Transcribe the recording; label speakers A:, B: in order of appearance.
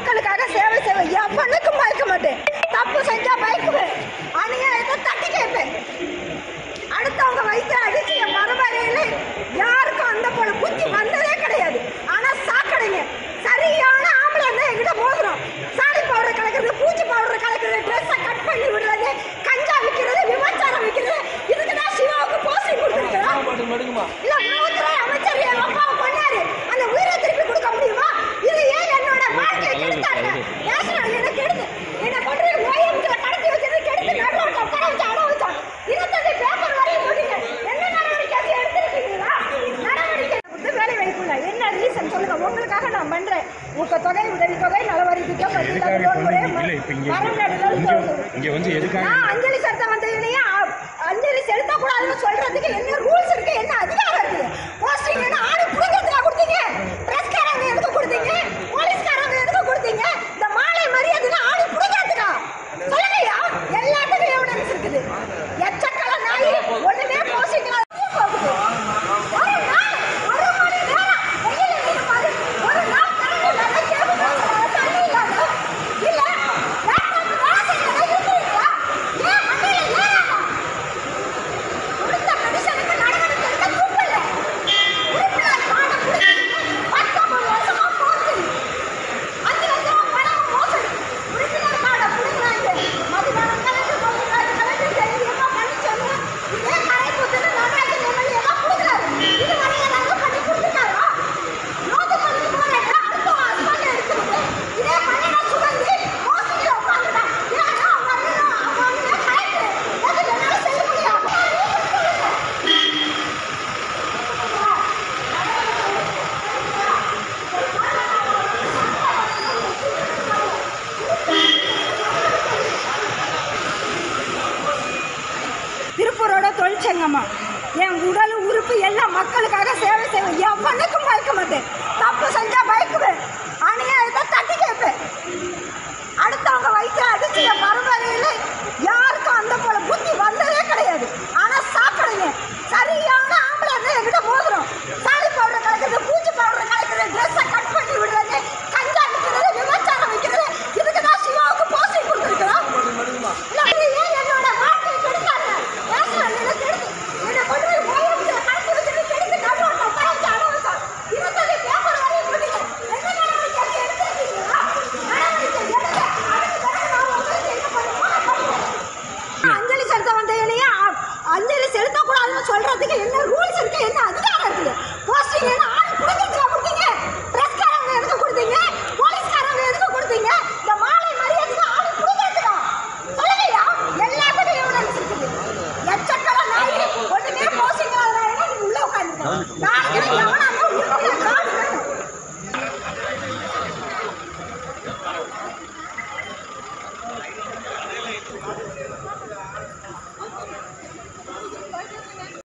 A: மக்களுக்காக சேவை செய்வேன் எவனுக்கும் பயக்க மாட்டேன் தப்பு செஞ்சா பயக்குவேன் அநியாயத்தை தட்டி கேட்பேன் அடுத்தவங்க வயிற்று அடிச்சு என் மரபறையில யாருக்கும் அந்த போல புத்தி வந்ததே கிடையாது ஆனா சாக்கடைங்க சரியான ஆம்பளை இருந்தா என்கிட்ட மோதுறோம் சாணி பவுடர் கலக்கிறது பூச்சி பவுடர் கலக்கிறது ட்ரெஸ்ஸை கட் பண்ணி விடுறது கஞ்சா விற்கிறது விபச்சாரம் விற்கிறது இதுக்கு தான் சிவாவுக்கு போஸ்டிங் கொடுத்துருக்கிறோம் இல்ல உணவுத்துறை அமைச்சர் என் அப்பாவை கொண்டாரு அந்த உயிரை திருப்பி கொடுக்க முடியுமா இது ஏன் என்னோட வாழ்க்கையை கெடுத்தாங்க நேஷனல் என்ன கெடுத்து என்ன கொண்டு ஓஎம்ல கடத்தி வச்சது கெடுத்து நடுரோட்ல உட்கார வச்சு அட வச்சான் இருபத்தஞ்சு பேப்பர் வரையும் போட்டீங்க என்ன நடவடிக்கை அது எடுத்திருக்கீங்களா நடவடிக்கை கொடுத்து வேலை வாய்ப்புல என்ன ரீசன் சொல்லுங்க உங்களுக்காக நான் பண்றேன் ஊக்கத்தொகை உதவித்தொகை நலவரி திட்டம் பத்தி
B: எதுக்காக
A: லோன் முறை
B: பண்ணீங்க? இல்ல, இப்ப இங்க-
A: மரம் நடுதல்
B: இங்க-
A: தோறும்.
B: இங்க வந்து எதுக்காக
A: நான் அஞ்சலி செலுத்த வந்ததுலயே அ- அஞ்சலி செலுத்தக்கூடாதுன்னு சொல்றதுக்கு என்ன ரூல்ஸ் இருக்கு என்ன அதிகாரம் இருக்கு போஸ்டிங் என்ன ஆடு புடுங்கிறதுக்கா கொடுத்தீங்க பிரஸ்காரங்க எதுக்கு கொடுத்தீங்க போலீஸ்காரங்க எதுக்கு கொடுத்தீங்க இந்த மாலை மரியாதைனா ஆடு புடுங்கிறதுக்கா சொல்லுங்கய்யா எல்லாத்துக்கும் எவிடன்ஸ் இருக்குது எச்சக்கல நாய் ஒண்ணுமே போஸ்டிங் போகுது ஒரு நாள் ஒரு மணி நேரம் வெயில்ல நின்னு பாரு. ஒரு நாள் கரண்ட் இல்லாம கேபிள் தண்ணி இல்லாம இல்ல லேப்டாப் வேலை செய்யறதா இருக்கீங்களா ஏன் மண்டையில ஏறாதா கொடுத்த மனுஷனுக்கு நடவடிக்கை எடுக்க துப்பில்ல உறுப்பினர் கார்டை கொடுத்து பத்தொன்பது வருஷமா போகுது அஞ்சு லட்சம் ரூபாய் பணம் மோசடி உறுப்பினர் கார்டை கொடுக்குறாங்க மதியானம் கலந்து கொள்ளுறாங்க கலந்து தைரியமா பண்ணி சொல்லு இதே கரை குத்துட்டு நடராஜன் எம்எல்ஏ எல்லாம் கொடுக்குறாரு இது வரை ஏதாவது பண்ணி கொடுத்துட்டாரா நோட்டு பண்ணி போறேன் அடுத்த ஹஸ்பண்ட் எடுத்துக்கிட்டு இதே பண்ணினா சுகந்தி மோசடியில் உட்காந்துட்டா ஏன்னா அவங்க அண்ணனும் அவங்க அண்ணனே கலெக்டர் எது வேணாலும் செய்ய முடியும் திருப்பூரோட தொழிற்சங்கமா என் உடல் உறுப்பு எல்லாம் மக்களுக்காக சேவை செய்வேன் எவனுக்கும் பயக்க மாட்டேன் தப்பு செஞ்சா பயக்குவேன் அநியாயத்தை தட்டி கேட்பேன் அடுத்தவங்க வயிற்று அடிச்சு என் பரம்பரையில யாருக்கும் அந்த போல புத்தி வந்ததே கிடையாது ஆனா சாக்கடைங்க சரியான ஆம்பளை இருந்தா என்கிட்ட மோதுறோம் சாணி பவுடர் கலக்கிறது பூச்சி பவுடர் கலக்கிறது ட்ரெஸ்ஸை கட் பண்ணி விடுறது கஞ்சா விற்கிறது விபச்சாரம் விற்கிறது இதுக்கு தான் சிவாவுக்கு போஸ்டிங் கொடுத்துருக்கிறோம் இல்ல, இது ஏன் என்னோட வாழ்க்கையை கெடுத்தாங்க? நேஷனல் என்ன கெடுத்து? என்னை கொண்டு போய் ஓஎம்ல கடத்தி வச்சுட்டு கெடுத்து நடுரோட்ல உட்கார வச்சு அட வச்சான். இருபத்தஞ்சு பேப்பர் வரையும் போட்டீங்க. என்ன நடவடிக்கை அது எடுத்திருக்கீங்களா? நடவடிக்கை எடுங்க. அதுக்கு பிறகு நான் உங்களுக்கு என்ன பண்ணுமோ அதை பண்ணுவேன். அஞ்சலி செலுத்த வந்ததுலயே அ- அஞ்சலி செலுத்தக்கூடாதுன்னு சொல்றதுக்கு என்ன ரூல்ஸ் இருக்கு என்ன அதிகாரம் இருக்கு போஸ்டிங் என்ன ஆள் புடுங்கிறதுக்கா கொடுத்தீங்க பிரஸ்காரங்க எதுக்கு கொடுத்தீங்க போலீஸ்காரங்க எதுக்கு கொடுத்தீங்க இந்த மாலை மரியாதைக்கு ஆள் புடுங்கிறதுக்கா சொல்லுங்கய்யா எல்லாத்துக்கும் எவிடன்ஸ் இருக்குது எச்சக்கல நாய் ஒண்ணுமே போஸ்டிங் ஆகுறாங்க நீங்க உள்ள உட்காந்துருக்கோம் நாளைக்கு எவனா இருந்தா உறுப்பினர் கார்டு வேணும்